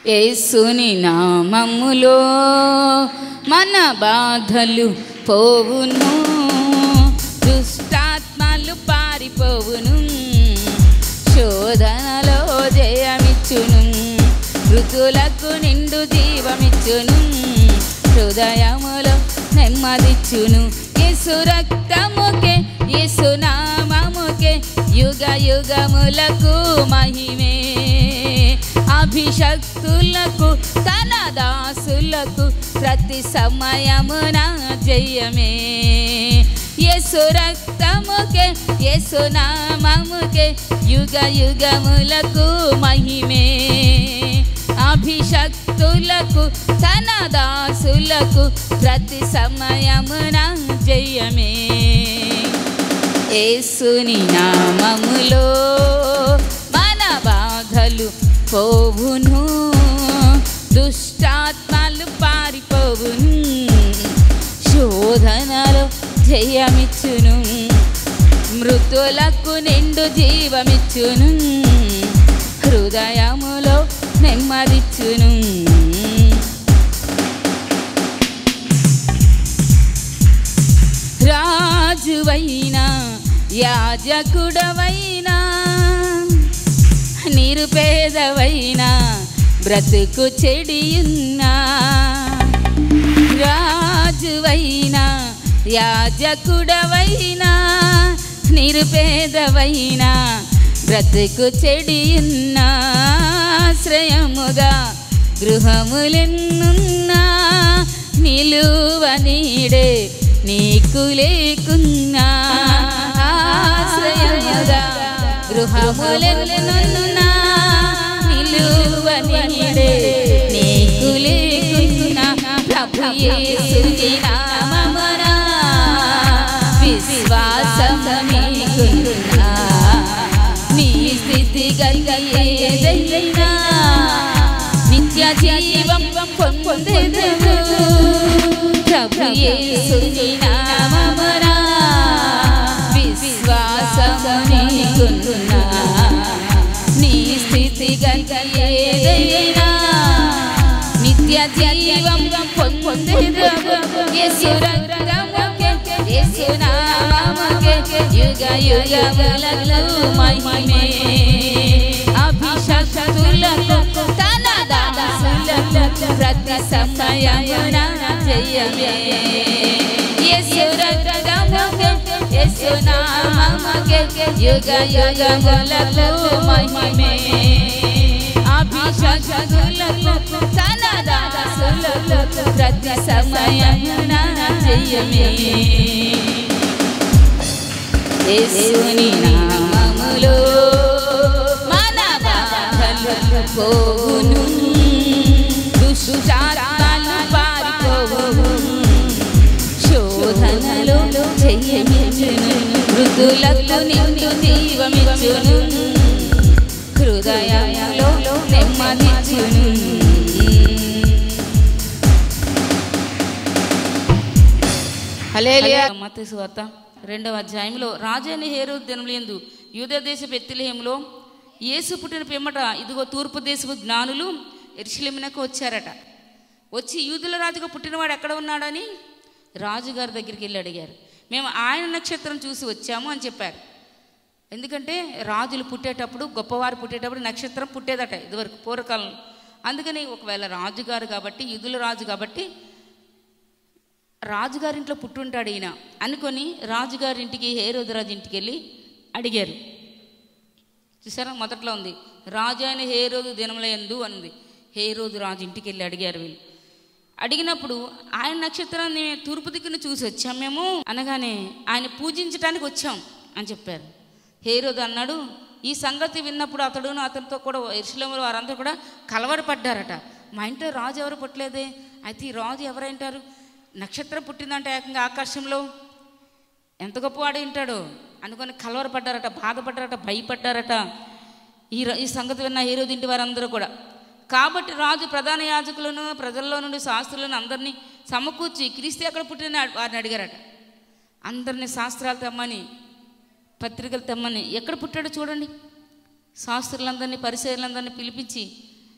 యేసుని నామములో మన బాధలు పోవును దుష్టాత్మలు పారిపోవును శోధనలో జయమిచ్చును ఋతులకు నిండు జీవమిచ్చును హృదయములో నెమ్మదిచ్చును యేసు రక్తముకే యేసు నామముకే యుగ యుగములకు మహిమే అభిషక్తులకు తన దాసులకు ప్రతి సమయమున జయమే యేసు రక్తముకే యేసు నామముకే యుగ యుగములకు మహిమే అభిషక్తులకు తన దాసులకు ప్రతి సమయమున జయమే యేసుని నామములో మన బాధలు పోవును దుష్టాత్మలు పారిపోవును శోధనలో జయమిచ్చును మృతులకు నిండు జీవమిచ్చును హృదయములో నెమ్మదిచ్చును రాజువైనా యాజకుడవైనా నిరుపేదవైనా బ్రతుకు చెడియున్నా రాజువైనా యాజకుడవైనా నిరుపేదవైనా బ్రతుకు చెడియున్నా ఆశ్రయముగా గృహములెన్నున్నా నిలువ నీడే నీకు లేకున్నా ఆశ్రయముగా గృహములెన్నున్నా నిలువ నీడే నీకు లేకున్నా ప్రభు యేసుని నామమున విశ్వాసం నీకున్నా నీ స్థితి ఏదైనా నిత్య జీవం పొందెదవు ప్రభు యేసుని నామమున విశ్వాసం నీకున్నా నీ స్థితి ఏదైనా నిత్య జీవం పొందెదవు యేసు రక్తముకే యేసు నామముకే యుగ యుగములకు మహిమే అభిషక్తులకు తన దాసులకు ప్రతి సమయమున జయమే యేసు రక్తముకే యేసు నామముకే యుగ యుగములకు మహిమే అభిషక్తులకు తన దాసులకు ప్రతి సమయమున జయమే యేసుని నామములో మన బాధలు పోవును దుష్టాత్మలు పారిపోవును శోధనలో జయమిచ్చును మృదులకు నిండు జీవమిచ్చును హృదయంలో నెమ్మదిచ్చును హల్లెలూయా మత్తయి సువార్త రెండవ అధ్యాయంలో రాజైన హేరు దినములందు యూద దేశ బెత్తిలేహంలో యేసు పుట్టిన పిమ్మట ఇదిగో తూర్పు దేశపు జ్ఞానులు ఎరుషులేమునకు వచ్చారట వచ్చి యూదుల రాజుగా పుట్టినవాడు ఎక్కడ ఉన్నాడని రాజుగారి దగ్గరికి వెళ్ళి అడిగారు మేము ఆయన నక్షత్రం చూసి వచ్చాము అని చెప్పారు ఎందుకంటే రాజులు పుట్టేటప్పుడు గొప్పవారు పుట్టేటప్పుడు నక్షత్రం పుట్టేదట ఇదివరకు పూర్వకాలం అందుకని ఒకవేళ రాజుగారు కాబట్టి యుధుల రాజు కాబట్టి రాజుగారింట్లో పుట్టుంటాడు ఈయన అనుకొని రాజుగారింటికి హేరోదురాజు ఇంటికి వెళ్ళి అడిగారు చూసారా మొదట్లో ఉంది రాజు అయిన హేరోదు దినముల ఎందు అనుంది హేరోదు రాజు ఇంటికి వెళ్ళి అడిగారు వీళ్ళు అడిగినప్పుడు ఆయన నక్షత్రాన్ని తూర్పు దిక్కును చూసి వచ్చాం మేము అనగానే ఆయన పూజించడానికి వచ్చాం అని చెప్పారు హేరోదు అన్నాడు ఈ సంగతి విన్నప్పుడు అతడును అతనితో కూడా ఇరుషులేములు వారందరూ కూడా కలవరపడ్డారట మా ఇంట్లో రాజు ఎవరు పుట్టలేదే అయితే ఈ రాజు ఎవరైంటారు నక్షత్రం పుట్టిందంటే ఏకంగా ఆకాశంలో ఎంత గొప్పవాడు ఉంటాడో అనుకొని కలవరపడ్డారట బాధపడ్డారట భయపడ్డారట ఈ ర- ఈ సంగతి విన్న హీరోది ఇంటి వారందరూ కూడా కాబట్టి రాజు ప్రధాన యాజకులను ప్రజల్లో నుండి శాస్త్రులను అందరినీ సమకూర్చి క్రీస్తు ఎక్కడ పుట్టిన వారిని అడిగారట అందరినీ శాస్త్రాలు తెమ్మని పత్రికలు తెమ్మని ఎక్కడ పుట్టాడో చూడండి శాస్త్రులందరినీ పరిచయులందరినీ పిలిపించి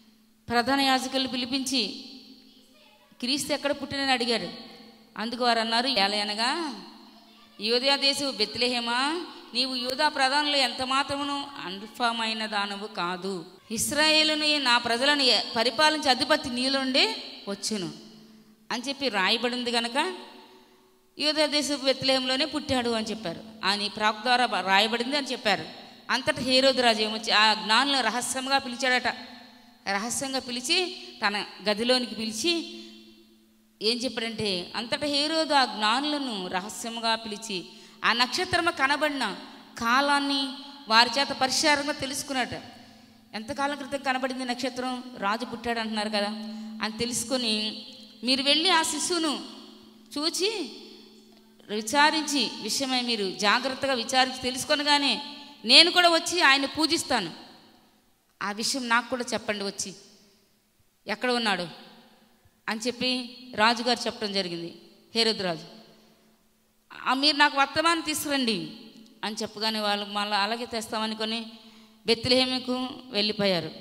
ప్రధాన యాజకులు పిలిపించి క్రీస్తు ఎక్కడ పుట్టినని అడిగారు అందుకు వారు అన్నారు ఎలా అనగా యోధా దేశపు బెత్లెహేమా నీవు యూదా ప్రధానులు ఎంత మాత్రమును అల్ఫమైన దానవు కాదు ఇస్రాయేలుని నా ప్రజలను పరిపాలించే అధిపతి నీలోండే వచ్చును అని చెప్పి రాయబడింది గనక యూదా దేశపు బెత్లెహంలోనే పుట్టాడు అని చెప్పారు అని ప్రాక్ ద్వారా రాయబడింది అని చెప్పారు అంతటా హేరోదు రాజు ఏమొచ్చి ఆ జ్ఞానులను రహస్యంగా పిలిచాడట రహస్యంగా పిలిచి తన గదిలోనికి పిలిచి ఏం చెప్పాడంటే అంతటా హేరోదు ఆ జ్ఞానులను రహస్యంగా పిలిచి ఆ నక్షత్రము కనబడిన కాలాన్ని వారి చేత పరిష్కారంగా తెలుసుకున్నట ఎంతకాలం క్రితం కనబడింది నక్షత్రం రాజు పుట్టాడు అంటున్నారు కదా అని తెలుసుకొని మీరు వెళ్ళి ఆ శిశువును చూచి విచారించి విషయమై మీరు జాగ్రత్తగా విచారించి తెలుసుకొనగానే నేను కూడా వచ్చి ఆయన పూజిస్తాను ఆ విషయం నాకు కూడా చెప్పండి వచ్చి ఎక్కడ ఉన్నాడు అని చెప్పి రాజుగారు చెప్పడం జరిగింది హేరద్ రాజు "ఆ, మీరు నాకు వర్తమానం తీసుకురండి అని చెప్పగానే వాళ్ళు మళ్ళీ అలాగే తెస్తామనుకొని బెత్తిలేమికు వెళ్ళిపోయారు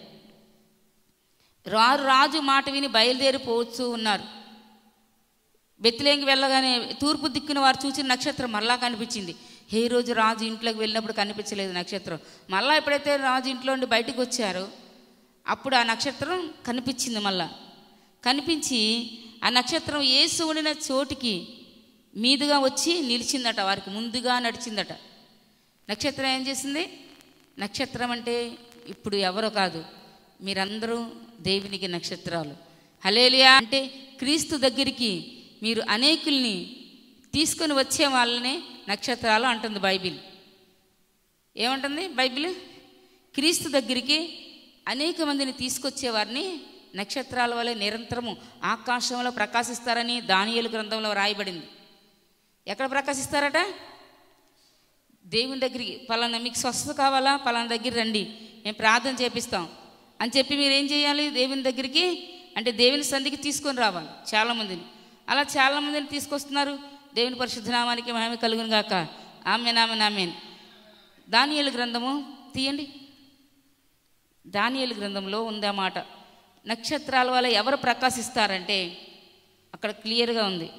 రారు రాజు మాట విని బయలుదేరిపోవచ్చు ఉన్నారు బెత్తిలేంగి వెళ్ళగానే తూర్పు దిక్కున వారు చూసిన నక్షత్రం మళ్ళా కనిపించింది ఏ రోజు రాజు ఇంట్లోకి వెళ్ళినప్పుడు కనిపించలేదు నక్షత్రం మళ్ళా ఎప్పుడైతే రాజు ఇంట్లో నుండి బయటకు వచ్చారో అప్పుడు ఆ నక్షత్రం కనిపించింది మళ్ళా కనిపించి ఆ నక్షత్రం ఏసు ఉండిన చోటికి మీదుగా వచ్చి నిలిచిందట వారికి ముందుగా నడిచిందట నక్షత్రం ఏం చేసింది నక్షత్రం అంటే ఇప్పుడు ఎవరో కాదు మీరందరూ దేవునికి నక్షత్రాలు హలేలియా అంటే క్రీస్తు దగ్గరికి మీరు అనేకుల్ని తీసుకొని వచ్చే వాళ్ళని నక్షత్రాలు అంటుంది బైబిల్ ఏమంటుంది బైబిల్ క్రీస్తు దగ్గరికి అనేక మందిని తీసుకొచ్చే వారిని నక్షత్రాల వలె నిరంతరము ఆకాశంలో ప్రకాశిస్తారని దానియేలు గ్రంథంలో రాయబడింది ఎక్కడ ప్రకాశిస్తారట దేవుని దగ్గరికి పలానా మీకు స్వస్థత కావాలా పలానా దగ్గర రండి మేము ప్రార్థన చేపిస్తాం అని చెప్పి మీరు ఏం చేయాలి దేవుని దగ్గరికి అంటే దేవుని సంధికి తీసుకొని రావాలి చాలామందిని అలా చాలామందిని తీసుకొస్తున్నారు దేవుని పరిశుద్ధ నామానికి మహిమ కలుగును గాక ఆమెన్ ఆమెన్ ఆమెన్ దానియేలు గ్రంథము తీయండి దానియేలు గ్రంథంలో ఉంది ఆ మాట నక్షత్రాల వల్ల ఎవరు ప్రకాశిస్తారంటే అక్కడ క్లియర్గా ఉంది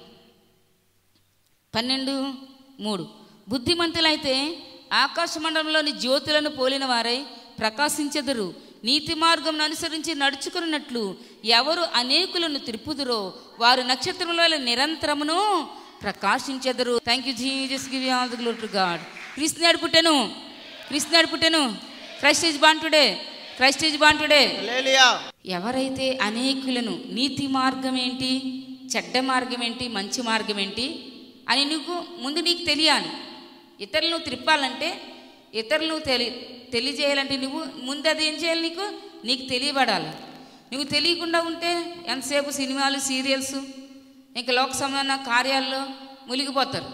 పన్నెండు మూడు బుద్ధిమంతులైతే ఆకాశమండలంలోని జ్యోతులను పోలిన వారై ప్రకాశించెదరు నీతి మార్గం అనుసరించి నడుచుకున్నట్లు ఎవరు అనేకులను తిరుపుదురో వారు నక్షత్రముల వలె నిరంతరమును ప్రకాశించెదరు thank you Jesus give all the glory to God క్రీస్తునాడు పుట్టెను క్రీస్తునాడు పుట్టెను Christ is born today Christ is born today hallelujah ఎవరైతే అనేకులను నీతి మార్గం ఏంటి చెడ్డ మార్గం ఏంటి మంచి మార్గం ఏంటి అని నీకు ముందు నీకు తెలియాలి ఇతరులను త్రిప్పాలంటే ఇతరులను తెలి తెలియజేయాలంటే నువ్వు ముందు అది ఏం చేయాలి నీకు నీకు తెలియబడాలి నువ్వు తెలియకుండా ఉంటే ఎంతసేపు సినిమాలు సీరియల్స్ ఇంకా లోక సంబంధ కార్యాల్లో మునిగిపోతారు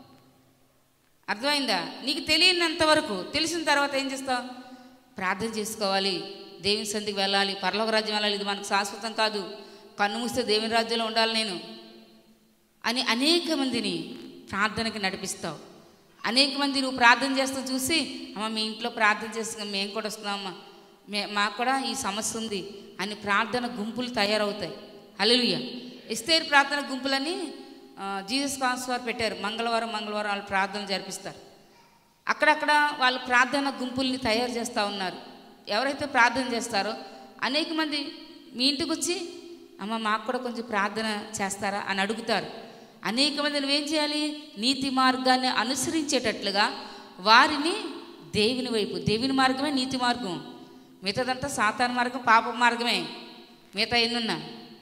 అర్థమైందా నీకు తెలియనంత వరకు తెలిసిన తర్వాత ఏం చేస్తావు ప్రార్థన చేసుకోవాలి దేవుని సంధికి వెళ్ళాలి పరలోక రాజ్యం వెళ్ళాలి ఇది మనకు శాశ్వతం కాదు కన్ను మూస్తే దేవుని రాజ్యంలో ఉండాలి నేను అని అనేక మందిని ప్రార్థనకి నడిపిస్తావు అనేక మంది నువ్వు ప్రార్థన చేస్తూ చూసి అమ్మ మీ ఇంట్లో ప్రార్థన చేస్తున్నాం మేము కూడా వస్తున్నామమ్మా మే మాకు కూడా ఈ సమస్య ఉంది అని ప్రార్థన గుంపులు తయారవుతాయి అలలుయ ఇస్తేరు ప్రార్థన గుంపులని ఆ, జీసస్ కాన్స్ వారు పెట్టారు మంగళవారం మంగళవారం వాళ్ళు ప్రార్థన జరిపిస్తారు అక్కడక్కడ వాళ్ళు ప్రార్థన గుంపుల్ని తయారు చేస్తూ ఉన్నారు ఎవరైతే ప్రార్థన చేస్తారో అనేక మంది మీ ఇంటికి వచ్చి అమ్మ మాకు కూడా కొంచెం ప్రార్థన చేస్తారా అని అడుగుతారు అనేక మంది నువ్వేం చేయాలి నీతి మార్గాన్ని అనుసరించేటట్లుగా వారిని దేవుని వైపు దేవుని మార్గమే నీతి మార్గం మిగతాదంతా సాతాన మార్గం పాప మార్గమే మిగతా ఎన్నున్నా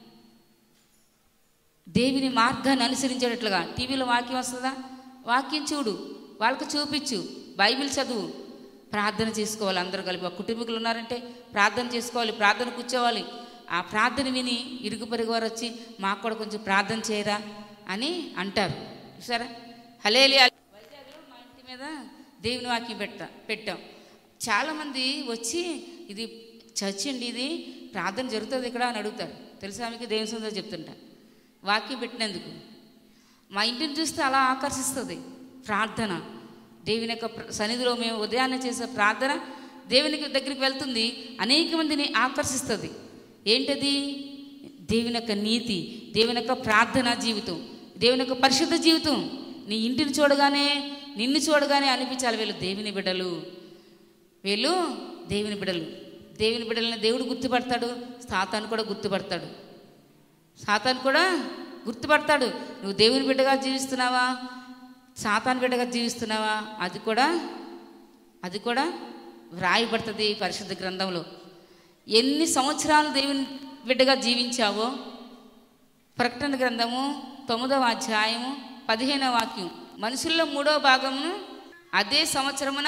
దేవుని మార్గాన్ని అనుసరించేటట్లుగా టీవీలో వాక్యం వస్తుందా వాక్యం చూడు వాళ్ళకి చూపించు బైబిల్ చదువు ప్రార్థన చేసుకోవాలి అందరూ కలిపి ఒక కుటుంబీకులు ఉన్నారంటే ప్రార్థన చేసుకోవాలి ప్రార్థన కూర్చోవాలి ఆ ప్రార్థన విని ఇరుగు పొరుగు వారు వచ్చి మాకు కూడా కొంచెం ప్రార్థన చేయరా అని అంటారు సరే హలేలి వైజాగ్లో మా ఇంటి మీద దేవుని వాక్యం పెట్టా పెట్టాం చాలామంది వచ్చి ఇది చర్చ్ అండి ఇది ప్రార్థన జరుగుతుంది ఇక్కడ అని అడుగుతారు తెలుసా మీకు దేవుని సందో చెప్తుంటా వాక్యం పెట్టినందుకు మా ఇంటిని చూస్తే అలా ఆకర్షిస్తుంది ప్రార్థన దేవుని యొక్క ప్ర- సన్నిధిలో మేము ఉదయాన్నే చేసే ప్రార్థన దేవునికి దగ్గరికి వెళ్తుంది అనేక మందిని ఆకర్షిస్తుంది ఏంటది దేవుని యొక్క నీతి దేవుని యొక్క ప్రార్థనా జీవితం దేవుని యొక్క పరిశుద్ధ జీవితం నీ ఇంటిని చూడగానే నిన్ను చూడగానే అనిపించాలి వీళ్ళు దేవుని బిడ్డలు వీళ్ళు దేవుని బిడ్డలు దేవుని బిడ్డలని దేవుడు గుర్తుపడతాడు సాతాను కూడా గుర్తుపడతాడు సాతాను కూడా గుర్తుపడతాడు నువ్వు దేవుని బిడ్డగా జీవిస్తున్నావా సాతాను బిడ్డగా జీవిస్తున్నావా అది కూడా అది కూడా వ్రాయబడుతుంది పరిశుద్ధ గ్రంథంలో ఎన్ని సంవత్సరాలు దేవుని బిడ్డగా జీవించావో ప్రకటన గ్రంథము తొమ్మిదవ అధ్యాయము పదిహేనవ వాక్యం మనుషుల్లో మూడవ భాగమును అదే సంవత్సరమున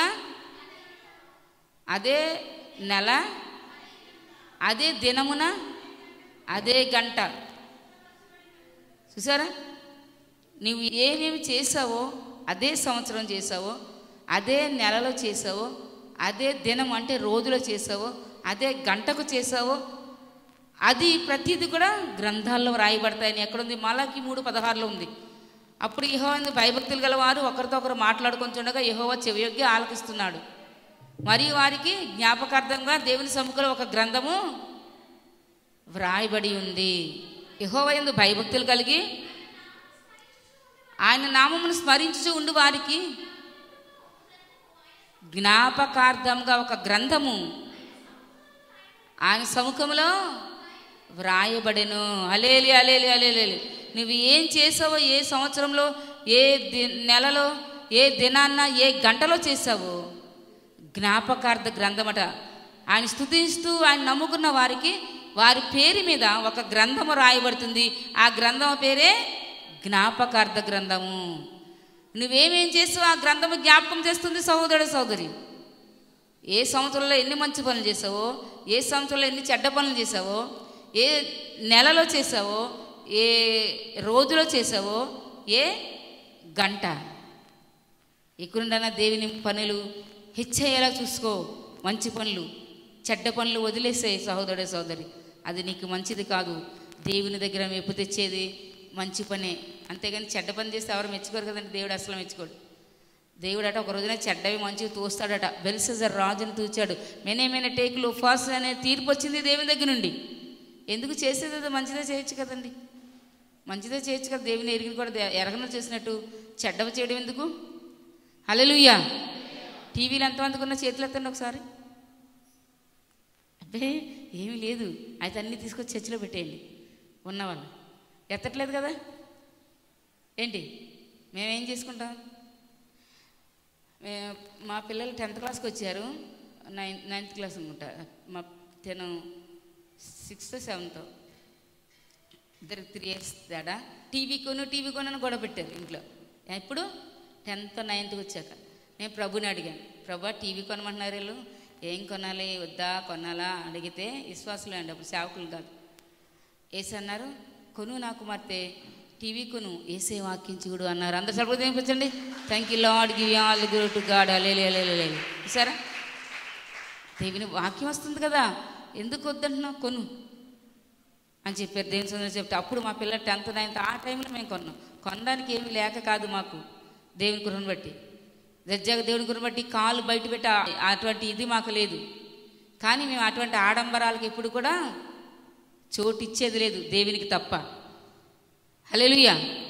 అదే నెల అదే దినమున అదే గంట చూసారా నువ్వు ఏమేమి చేసావో అదే సంవత్సరం చేసావో అదే నెలలో చేసావో అదే దినం అంటే రోజులో చేసావో అదే గంటకు చేసావో అది ప్రతిదీ కూడా గ్రంథాల్లో రాయబడతాయని ఎక్కడుంది మలాకి మూడు పదహారులో ఉంది అప్పుడు యహోవ భయభక్తులు గలవారు ఒకరితో ఒకరు మాట్లాడుకొని ఉండగా యహోవ చెవియొగ్గి ఆలకిస్తున్నాడు మరియు వారికి జ్ఞాపకార్థంగా దేవుని సముఖంలో ఒక గ్రంథము వ్రాయబడి ఉంది యహోవ ఎందు భయభక్తులు కలిగి ఆయన నామమును స్మరించుచు ఉండు వారికి జ్ఞాపకార్థంగా ఒక గ్రంథము ఆయన సముఖంలో వ్రాయబడెను అలేలి అలేలి అలేలి నువ్వు ఏం చేసావో ఏ సంవత్సరంలో ఏ ది నెలలో ఏ దినాన్న ఏ గంటలో చేసావో జ్ఞాపకార్థ గ్రంథమట ఆయన స్థుతిస్తూ ఆయన నమ్ముకున్న వారికి వారి పేరు మీద ఒక గ్రంథము రాయబడుతుంది ఆ గ్రంథం పేరే జ్ఞాపకార్థ గ్రంథము నువ్వేమేం చేసావు ఆ గ్రంథము జ్ఞాపకం చేస్తుంది సహోదరుడు సహోదరి ఏ సంవత్సరంలో ఎన్ని మంచి పనులు చేసావో ఏ సంవత్సరంలో ఎన్ని చెడ్డ పనులు చేసావో ఏ నెలలో చేసావో ఏ రోజులో చేసావో ఏ గంట ఎక్కడుండన్నా దేవుని పనులు హెచ్చయ్యేలా చూసుకో మంచి పనులు చెడ్డ పనులు వదిలేసాయి సహోదరుడే సహోదరి అది నీకు మంచిది కాదు దేవుని దగ్గర మెప్పు తెచ్చేది మంచి పనే అంతేగాని చెడ్డ పని చేస్తే ఎవరు మెచ్చుకోరు కదండి దేవుడు అసలు మెచ్చుకోడు దేవుడట ఒక రోజున చెడ్డవి మంచివి తోస్తాడట బెల్సెజర్ రాజుని తూచాడు మెనేమైన టేకులు ఫాస్ట్ అనే తీర్పు వచ్చింది దేవుని దగ్గర నుండి ఎందుకు చేసేది అది మంచిదే చేయొచ్చు కదండి మంచిదే చేయొచ్చు కదా దేవుని ఎరిగిన కూడా దే- ఎరగను చేసినట్టు చెడ్డవి చేయడం ఎందుకు హల్లెలూయా టీవీలు ఎంతమందికి ఉన్న చేతులు ఎత్తండి ఒకసారి అబ్బే ఏమీ లేదు అయితే అన్నీ తీసుకొచ్చి చర్చిలో పెట్టేయండి ఉన్నవాళ్ళు ఎత్తట్లేదు కదా ఏంటి మేమేం చేసుకుంటాం మే- మా పిల్లలు టెన్త్ క్లాస్కి వచ్చారు నైన్ నైన్త్ క్లాస్ అనుకుంటా మా తను సిక్స్త్ సెవెంత్ ఇద్దరు త్రీ ఇయర్స్ తేడా టీవీ కొను టీవీ కొనని గొడవ పెట్టారు ఇంట్లో ఎప్పుడు టెన్త్ నైన్త్కి వచ్చాక నేను ప్రభుని అడిగాను ప్రభా టీవీ కొనమంటున్నారు వీళ్ళు ఏం కొనాలి వద్దా కొనాలా అడిగితే విశ్వాసులు అండి అప్పుడు సేవకులు కాదు ఏసి అన్నారు కొను నా కుమార్తె టీవీ కొను ఏసే వాక్యం చూడు అన్నారు అందరు సరిపోతే ఏమిపించండి thank you Lord give all glory to God అలేలే సరే దేవుని వాక్యం వస్తుంది కదా ఎందుకు వద్దంటున్నావు కొను అని చెప్పారు దేవుని సుందరం చెప్తే అప్పుడు మా పిల్లలు టెన్త్ నైన్త్ ఆ టైంలో మేము కొన్నాం కొనడానికి ఏమీ లేక కాదు మాకు దేవుని కురను బట్టి దర్జాగా దేవుని కురను బట్టి కాలు బయట పెట్టి ఆ- అటువంటి ఇది మాకు లేదు కానీ మేము అటువంటి ఆడంబరాలకు ఎప్పుడు కూడా చోటు ఇచ్చేది లేదు దేవునికి తప్ప హల్లెలూయా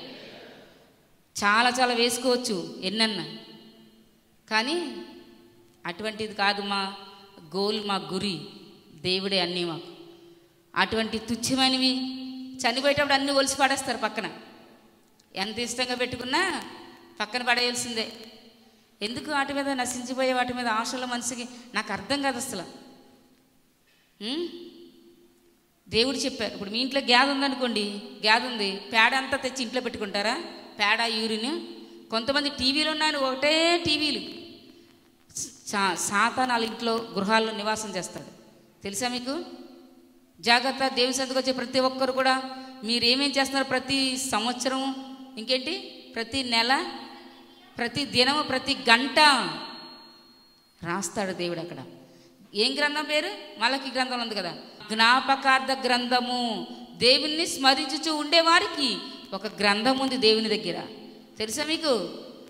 చాలా చాలా వేసుకోవచ్చు ఎన్నన్నా కానీ అటువంటిది కాదు మా గోల్ మా గురి దేవుడే అన్నీ మాకు అటువంటి తుచ్చమైనవి చనిపోయేటప్పుడు అన్నీ ఒలిసి పడేస్తారు పక్కన ఎంత ఇష్టంగా పెట్టుకున్నా పక్కన పడేయాల్సిందే ఎందుకు వాటి మీద నశించిపోయే వాటి మీద ఆశల మనిషికి నాకు అర్థం కాదు అసలు ఉం? దేవుడు చెప్పారు ఇప్పుడు మీ ఇంట్లో గ్యాద్ ఉందనుకోండి గ్యాద్ ఉంది పేడ అంతా తెచ్చి ఇంట్లో పెట్టుకుంటారా పేడ యూరిన్ కొంతమంది టీవీలు ఉన్నాయని ఒకటే టీవీలు సా సాతానాల ఇంట్లో గృహాల్లో నివాసం చేస్తాడు తెలుసా మీకు జాగ్రత్త దేవుని సందుకు వచ్చే ప్రతి ఒక్కరు కూడా మీరు ఏమేం చేస్తున్నారు ప్రతి సంవత్సరం ఇంకేంటి ప్రతి నెల ప్రతి దినము ప్రతి గంట రాస్తాడు దేవుడు అక్కడ ఏం గ్రంథం పేరు మలకి గ్రంథం ఉంది కదా జ్ఞాపకార్థ గ్రంథము దేవుణ్ణి స్మరించుచూ ఉండేవారికి ఒక గ్రంథం ఉంది దేవుని దగ్గర తెలుసా మీకు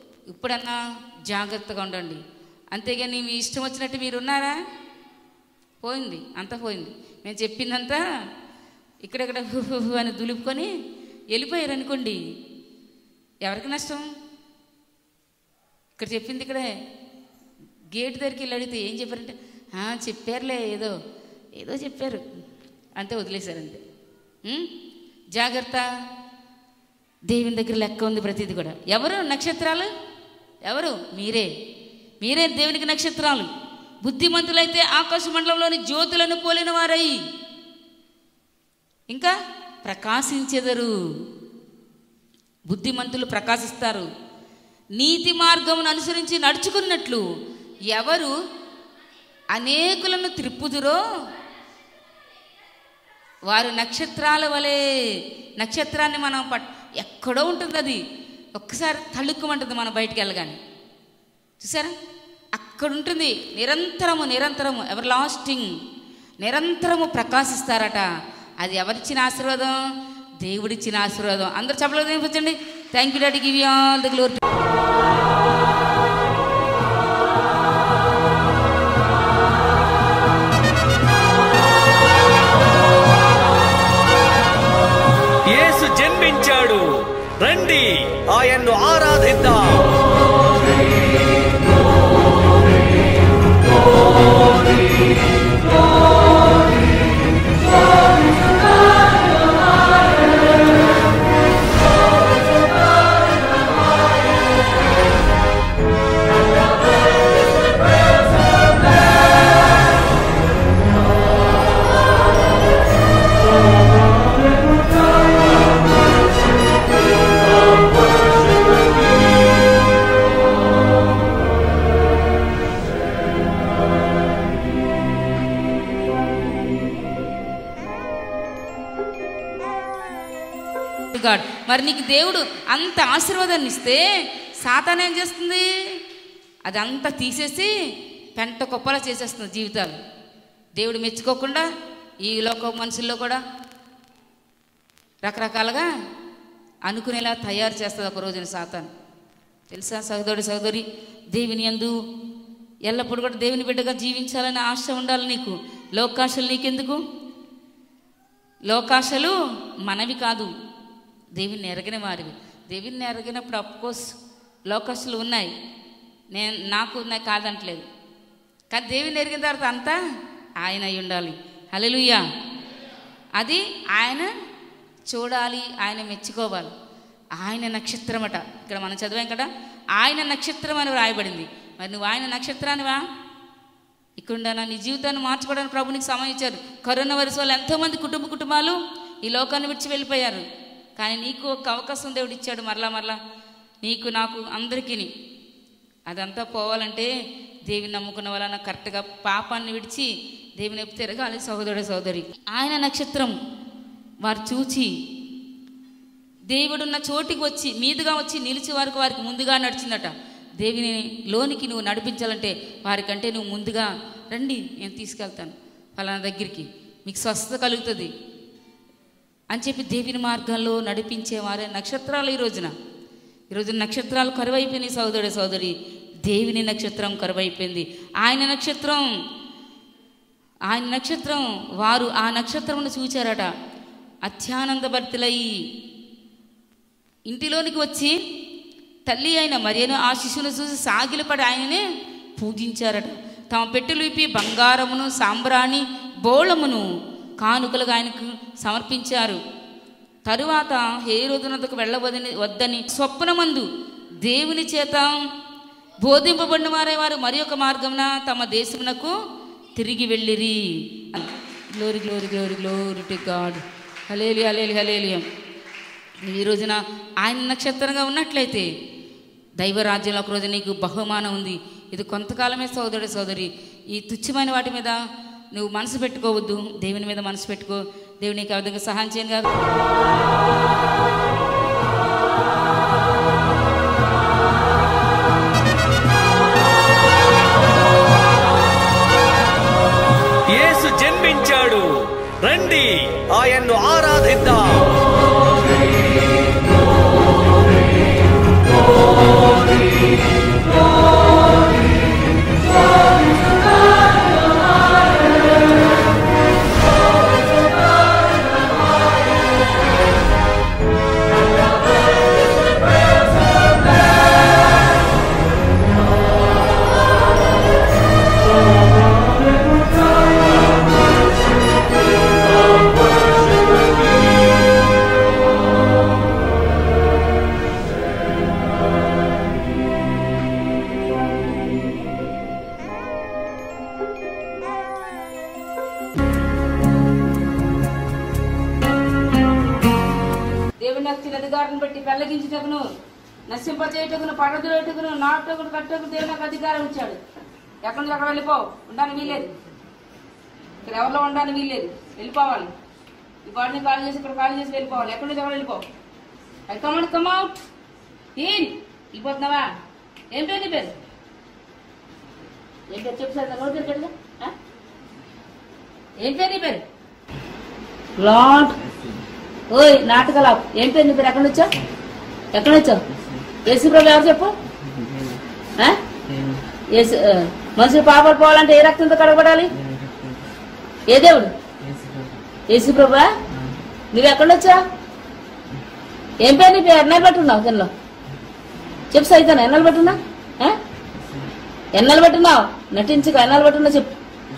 ఇప్పుడన్నా జాగ్రత్తగా ఉండండి అంతేగాని మీ ఇష్టం వచ్చినట్టు మీరు ఉన్నారా పోయింది అంతా పోయింది మేము చెప్పిందంతా ఇక్కడెక్కడ హు హు హు అని దులుపుకొని వెళ్ళిపోయారు అనుకోండి ఎవరికి నష్టం ఇక్కడ చెప్పింది ఇక్కడే గేట్ దగ్గరికి వెళ్ళి అడిగితే ఏం చెప్పారంటే "ఆ, చెప్పారులే ఏదో ఏదో చెప్పారు అంతే వదిలేశారంతే ఉం? జాగ్రత్త దేవుని దగ్గర లెక్క ఉంది ప్రతిది కూడా ఎవరు నక్షత్రాలు ఎవరు మీరే మీరే దేవునికి నక్షత్రాలు బుద్ధిమంతులైతే ఆకాశ మండలంలోని జ్యోతులను పోలిన వారై ఇంకా ప్రకాశించెదరు బుద్ధిమంతులు ప్రకాశిస్తారు నీతి మార్గమును అనుసరించి నడుచుకున్నట్లు ఎవరు అనేకులను త్రిప్పుదురో వారు నక్షత్రాల వలె నక్షత్రాన్ని మనం పట్ ఎక్కడో ఉంటుంది అది ఒక్కసారి తళుక్కుమంటుంది మనం బయటికి వెళ్ళగానే చూసారా అక్కడ ఉంటుంది నిరంతరము నిరంతరము ఎవర్ లాస్టింగ్ నిరంతరము ప్రకాశిస్తారట అది ఎవరిచ్చిన ఆశీర్వాదం దేవుడిచ్చిన ఆశీర్వాదం అందరు చెప్పలేదు వినిపించండి thank you daddy give you all the glory యేసు జన్మించాడు రండి ఆయన్ను ఆరాధిద్దాం గాడ్ మరి నీకు దేవుడు అంత ఆశీర్వాదాన్ని ఇస్తే సాతాన్ ఏం చేస్తుంది అది అంతా తీసేసి పెంట కుప్పలా చేసేస్తుంది జీవితాలు దేవుడు మెచ్చుకోకుండా ఈ లోక మనుషుల్లో కూడా రకరకాలుగా అనుకునేలా తయారు చేస్తుంది ఒక రోజున సాతాన్ తెలుసా సహోదరుడు సహోదరి దేవుని యందు ఎల్లప్పుడూ కూడా దేవుని బిడ్డగా జీవించాలని ఆశ ఉండాలి నీకు లోకాశలు నీకెందుకు లోకాశలు మనవి కాదు దేవుని ఎరగిన వారివి దేవుని ఎరగినప్పుడు అఫ్కోర్స్ లోకాశలు ఉన్నాయి నేను నాకు ఉన్నాయి కాదంటలేదు కానీ దేవుని ఎరిగిన తర్వాత అంతా ఆయన అయి ఉండాలి హల్లెలూయా అది ఆయన చూడాలి ఆయన మెచ్చుకోవాలి ఆయన నక్షత్రం అట ఇక్కడ మనం చదివాం కదా ఆయన నక్షత్రం అని వ్రాయబడింది మరి నువ్వు ఆయన నక్షత్రానివా ఇక్కడ నీ జీవితాన్ని మార్చుకోవడానికి ప్రభు నీకు సమయం ఇచ్చారు కరోనా వైరస్ వల్ల ఎంతోమంది కుటుంబ కుటుంబాలు ఈ లోకాన్ని విడిచి వెళ్ళిపోయారు కానీ నీకు ఒక అవకాశం దేవుడు ఇచ్చాడు మరలా మరలా నీకు నాకు అందరికీ అదంతా పోవాలంటే దేవిని నమ్ముకున్న వలన కరెక్ట్గా పాపాన్ని విడిచి దేవుని వైపు తిరగాలి సహోదరుడు సహోదరి ఆయన నక్షత్రం వారు చూచి దేవుడున్న చోటికి వచ్చి మీదుగా వచ్చి నిలిచి వారికి వారికి ముందుగా నడిచిందట దేవిని లోనికి నువ్వు నడిపించాలంటే వారికంటే నువ్వు ముందుగా రండి నేను తీసుకెళ్తాను ఫలానా దగ్గరికి మీకు స్వస్థత కలుగుతుంది అని చెప్పి దేవిని మార్గాల్లో నడిపించేవారే నక్షత్రాలు ఈ రోజున ఈరోజు నక్షత్రాలు కరువైపోయినాయి సోదరుడు సోదరి దేవిని నక్షత్రం కరువైపోయింది ఆయన నక్షత్రం ఆయన నక్షత్రం వారు ఆ నక్షత్రమును చూచారట అత్యానందభర్తులయ్యి ఇంటిలోనికి వచ్చి తల్లి అయిన మరియను ఆ శిశువును చూసి సాగిలపడి ఆయననే పూజించారట తమ పెట్టెలు విప్పి బంగారమును సాంబ్రాణి బోళమును కానుకలుగా ఆయనకు సమర్పించారు తరువాత హేరోదునకు వెళ్ళవదని వద్దని స్వప్నమందు దేవుని చేత బోధింపబడిన వారే వారు మరి ఒక మార్గమున తమ దేశమునకు తిరిగి వెళ్ళిరి glory glory glory glory to God హలేలి హలేలి హలేలియం ఈ రోజున ఆయన నక్షత్రంగా ఉన్నట్లయితే దైవరాజ్యంలో ఒక రోజు నీకు బహుమానం ఉంది ఇది కొంతకాలమే సోదరుడు సోదరి ఈ తుచ్చమైన వాటి మీద నువ్వు మనసు పెట్టుకోవద్దు దేవుని మీద మనసు పెట్టుకో దేవుని నీకు ఆ విధంగా సహాయం చేయను కాదు యేసు జన్మించాడు రండి ఆయన్ను ఆరాధిద్దాం దేవుని వచ్చిన అధికారం బట్టి పెళ్ళగించుటకును నశింపచేయటకును పడదులేటకును నాటకును కట్టకును దేవుని నాకు అధికారం ఇచ్చాడు ఎక్కడి నుంచి అక్కడ వెళ్ళిపో ఉండడానికి వీల్లేదు ఇక్కడ ఎవరిలో ఉండడానికి వీల్లేదు వెళ్ళిపోవాలి ఈ బాడీని కాల్ చేసి ఇక్కడ కాల్ చేసి వెళ్ళిపోవాలి ఎక్కడి నుంచి అక్కడ వెళ్ళిపో అది కమౌట్ కమౌట్ ఏం వెళ్ళిపోతున్నావా ఏం పేరు నీ పేరు ఏం పేరు చెప్పు సార్ నోట్ పేరు పెట్టు ఆ? ఏం పేరు నీ పేరు లాంట్ ఓయ్ నాటకాలు ఆపు. ఏం పేరు నీ పేరు ఎక్కడి వచ్చావు ఎక్కడి వచ్చావు యేసు ప్రభు ఎవరు చెప్పు ఆ? యేసు ఆ, మనుషులు పాపాలు పోవాలంటే ఏ రక్తంతో కడగబడాలి ఏ దేవుడు యేసు ప్రభా నువ్వు ఎక్కడి వచ్చావు ఏం పేరు నీ పేరు ఎన్నాళ్ళు పట్టున్నావు దీనిలో చెప్పు సైతాను ఎన్నాళ్ళు పట్టున్నా ఆ? ఎన్నాళ్ళు పట్టున్నావు నటించుకో ఎన్నాళ్ళు పట్టున్నా చెప్పు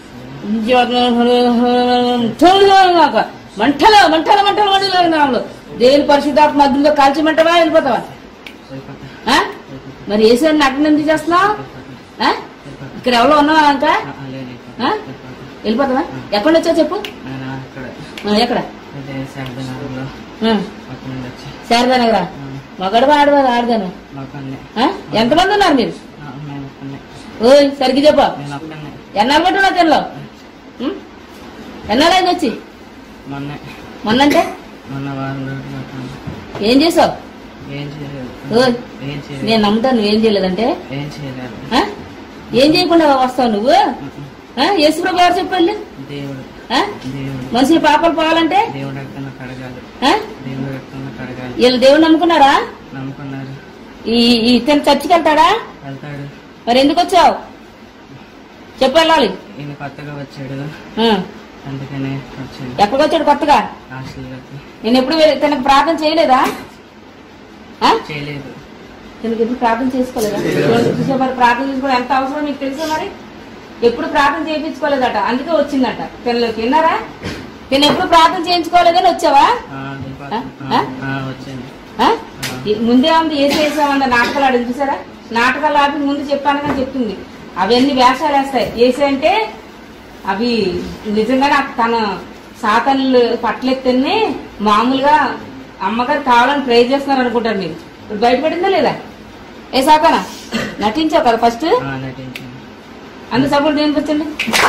నాకు మంటలు మంటలు మంటలు మంటలు దేవుని పరిశుద్ధాత్మ మధ్యలో కాల్చమంటావా వెళ్ళిపోతావా ఆ? మరి ఏసాన్ని నటన ఎందుకు చేస్తున్నావు ఆ? ఇక్కడ ఎవరో ఉన్నావా ఇంకా ఆ? వెళ్ళిపోతావా ఎక్కడి వచ్చా చెప్పు ఆ, ఎక్కడ ఆ, శారదా నగరా మగడవా ఆడవా ఆడదాను ఆ? ఎంతమంది ఉన్నారు మీరు ఓయ్ సరిగ్గా చెప్పు ఎన్నాళ్ళు పట్టున్నా తెల్లో ఎన్నాళ్ళైంది వచ్చి మొన్న మొన్నంటే మొన్న వారం రోజులు అవుతుంది. ఏం చేసావు ఏం చేయలేదు ఓయ్ ఏం చేయలేదు నేను నమ్ముతాను నువ్వేం చేయలేదంటే ఏం చేయలేదు ఆ? ఏం చేయకుండా వస్తావు నువ్వు ఆ? యేసుప్రభు ఎవరు చెప్పాలి దేవుడు ఆ? దేవుడు మనుషులు పాపాలు పోవాలంటే దేవుడు రక్తంలో కడగాలి ఆ? దేవుడు రక్తంలో కడగాలి వీళ్ళు దేవుడు నమ్ముకున్నారా నమ్ముకున్నారు ఈ ఈ ఇతను చర్చికి వెళ్తాడా వెళ్తాడు మరి ఎందుకు వచ్చావు చెప్పు వెళ్ళాలి ఈయన కొత్తగా వచ్చాడు ఆ. అందుకనే వచ్చాడు ఎక్కడికి వచ్చాడు కొత్తగా హాస్టల్లోకి నేను ఎప్పుడు వెళ్ళి- తనకు ప్రార్థన చేయలేదా ఆ? చేయలేదు తనకి ఎప్పుడు ప్రార్థన చేసుకోలేదా చూసే మరి ప్రార్థన చేసుకోవడం ఎంత అవసరం మీకు తెలుసా మరి ఎప్పుడు ప్రార్థన చేయించుకోలేదట అందుకే వచ్చిందట పిల్లలకి విన్నారా నేను ఎప్పుడు ప్రార్థన చేయించుకోలేదని వచ్చావా ఆ, వెళ్ళిపోతాను. ఆ? ఆ, ఆ, వచ్చాను ఆ? ఈ- ముందే ఉంది ఏ చేసామన్న నాటకాలు ఆడి చూసారా నాటకాలు ఆపి ముందు చెప్పాను కానీ చెప్తుంది అవన్నీ వేషాలు వేస్తాయి ఏసీ అంటే అవి నిజంగానే ఆ తన సాతన్లు పట్లెత్తని మామూలుగా అమ్మగారు కావాలని ట్రై చేస్తున్నారు అనుకుంటారు మీరు ఇప్పుడు బయటపడిందా లేదా ఏ సాతానా నటించావు కదా ఫస్ట్ ఆ, నటించాను అందు సపోర్ట్ దేనికి వచ్చింది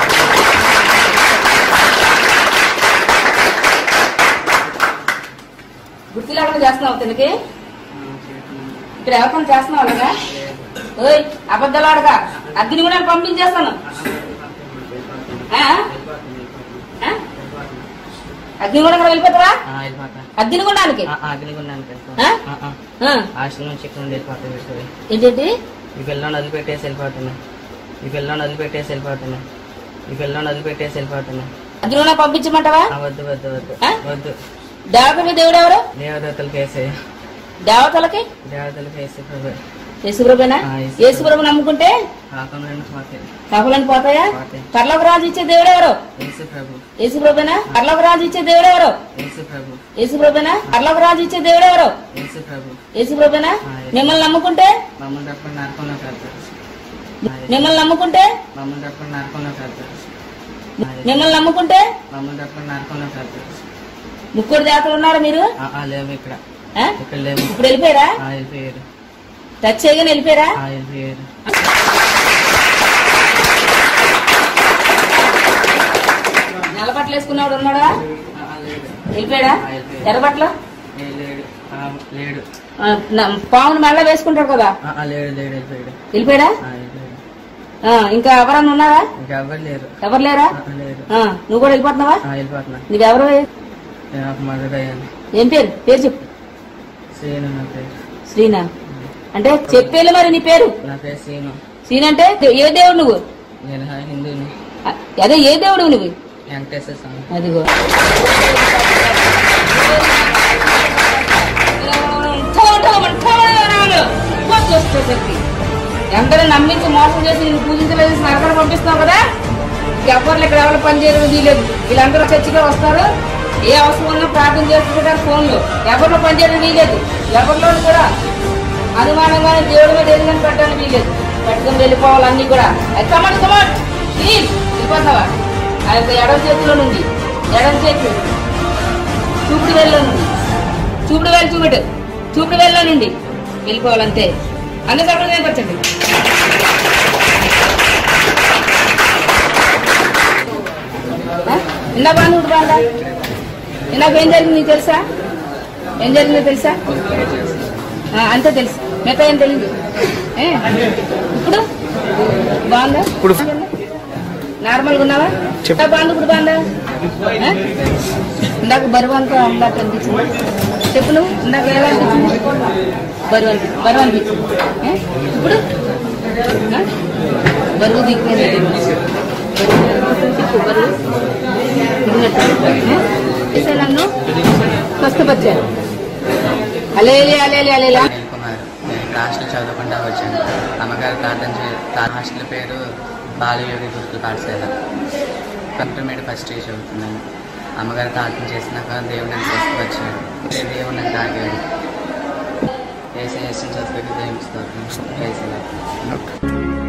గుర్తు లేకుండా చేస్తున్నావు తనకి ఆ, చేస్తున్నాను. ఇక్కడ ఎవరికైనా చేస్తున్నావు అలాగా ఓయ్ అబద్ధాలు ఆడగా అగ్ని కూడా పంపించేస్తాను ఆ? ఆ? అగ్ని కూడా వెళ్ళిపోతావా ఆ, వెళ్ళిపోతా అగ్ని గుండానికి ఆ, ఆ, అగ్నిగుండానికి వెళ్తాను. ఆ? ఆ, ఆ. ఆ. హాస్టల్ నుంచి ఇక్కడ నుండి వెళ్ళిపోతాను ఇక్కడ. ఏంటంటి ఈ పిల్లని వదిలిపెట్టేసి వెళ్ళిపోతున్నా ఈ పిల్లని వదిలిపెట్టేసి వెళ్ళిపోతున్నా ఈ పిల్లని వదిలిపెట్టేసి వెళ్ళిపోతున్నా అగ్ని కూడా పంపించమంటావా ఆ, వద్దు వద్దు వద్దు ఆ? వద్దు దేవతకి దేవుడు ఎవరు దేవదత్తలు కేసే దేవతలకి దేవతలు కేసే ప్రభు యేసుప్రభేనా ఆ, యేసు. యేసుప్రభు నమ్ముకుంటే పాపం రెండు పోతాయి సఫలం పోతాయా పోతాయి. పర్లోక రాజు ఇచ్చే దేవుడు ఎవరు యేసు ప్రభు యేసుప్రభేనా పర్లోక రాజు ఇచ్చే దేవుడు ఎవరు యేసు ప్రభు యేసుప్రభేనా పర్లోక రాజు ఇచ్చే దేవుడు ఎవరు యేసు ప్రభు యేసుప్రభేనా ఆ, యేసు. మిమ్మల్ని నమ్ముకుంటే మమ్మల్ని తప్పని నరకంలో కడతారు ఆ, యేసు. మిమ్మల్ని నమ్ముకుంటే మమ్మల్ని తప్పని నరకంలో కడతారు ఆ, యేసు. మిమ్మల్ని నమ్ముకుంటే మమ్మల్ని తప్పని నరకంలో కడతారు ముక్కుడు దేవతలు ఉన్నారు మీరు ఆ, ఆ, లేవు ఇక్కడ ఆ? ఇక్కడ లేవు ఇప్పుడు వెళ్ళిపోయారా ఆ, వెళ్ళిపోయారు టచ్ చేయగానే వెళ్ళిపోయారా ఆ, వెళ్ళిపోయారు నల్లబట్టలు వేసుకున్నాడు ఉన్నాడా ఆ, ఆ, లేడు వెళ్ళిపోయాడా ఆ, వెళ్ళిపోయాడు. ఎర్రబట్టలు ఏ, లేడు ఆ, లేడు ఆ, నా- పావును మెళ్ళ వేసుకుంటాడు కదా ఆ, ఆ, లేడు లేడు వెళ్ళిపోయాడు వెళ్ళిపోయాడా ఆ, వెళ్ళిపోయాడు ఆ, ఇంకా ఎవరన్నా ఉన్నారా ఇంకెవ్వరు లేరు ఎవరు లేరా ఆ, లేరు ఆ, నువ్వు కూడా వెళ్ళిపోతున్నావా ఆ, వెళ్ళిపోతున్నా నీవెవరు నేను ఒక మదర్ అయ్యాను ఏం పేరు పేరు చెప్పు సీను నా పేరు శ్రీనా అంటే చెప్పేళ్ళు మరి నీ పేరు నా పేరు సీను శ్రీనా అంటే ఏ దేవుడు నువ్వు నేను హిందూని అ- అదే ఏ దేవుడు నువ్వు వెంకటేశ్వర స్వామి అదిగో ఎందరూ నమ్మించి మోసం చేసి నేను పూజించలేదు నరకలు పంపిస్తున్నావు కదా ఎవరు ఇక్కడ ఎవరు పని చేయడం వీలేదు వీళ్ళందరూ చర్చిగా వస్తారు ఏ అవసరం ఉన్నా ప్రార్థన చేసుకుంటారు ఫోన్లో ఎవరిలో పని చేయడం వీలేదు ఎవరిలో కూడా అనుమానంగానే దేవుడి మీద ఏదైనా పెట్టడానికి వీలేదు పెట్టుకుని వెళ్ళిపోవాలి అన్ని కూడా కమాండ్ కమాండ్ వెళ్ళిపోతావా ఆ యొక్క ఎడవ చేతిలో నుండి ఎడవ చేతి చూపుడు వెళ్ళ నుండి చూపుడు వేలు చూపెట్టు చూపుడు వేలలో నుండి వెళ్ళిపోవాలంతే అందరూ సపోర్ట్ నేర్పరచండి ఇందా బాగా ఇప్పుడు బాగా ఇందాక ఏం జరిగింది నీకు తెలుసా ఏం జరిగిందో తెలుసా ఆ, అంతే తెలుసు మిగతా ఏం తెలియదు ఏ? ఇప్పుడు బాగుందా ఇప్పుడు నార్మల్గా ఉన్నావా చెప్పు. ఆ, బాగుంది ఇప్పుడు బాగుందా ఆ? ఇందాక బరువు అంతా ఇందాక అనిపించింది చెప్పు నువ్వు ఇందాక ఎలా అనిపించింది బరువు అనిపి బరువు అనిపించింది ఏ? ఇప్పుడు ఆ? బరువు దిగిపోయింది బరువు దిగినట్టు. ఏ? చేసే నన్ను కష్టపరిచారు అలేలి అలేలి అలేలా అనిల్ కుమార్ నేను ఇక్కడ హాస్టల్ చదువుకుంటా వచ్చాను అమ్మగారు ప్రార్థన చే నా హాస్టల్ పేరు బాలయోగి గురుకుల పాఠశాల ఇంటర్మీడియట్ ఫస్ట్ ఇయర్ చదువుతున్నాను అమ్మగారు ప్రార్థన చేసినాక దేవుడు నన్ను స్వస్థపరిచాడు దేవుడు నన్ను తాగాడు ఏసీ ఏసీ చదువుకి దేవుడు స్తోత్రం ఏసీ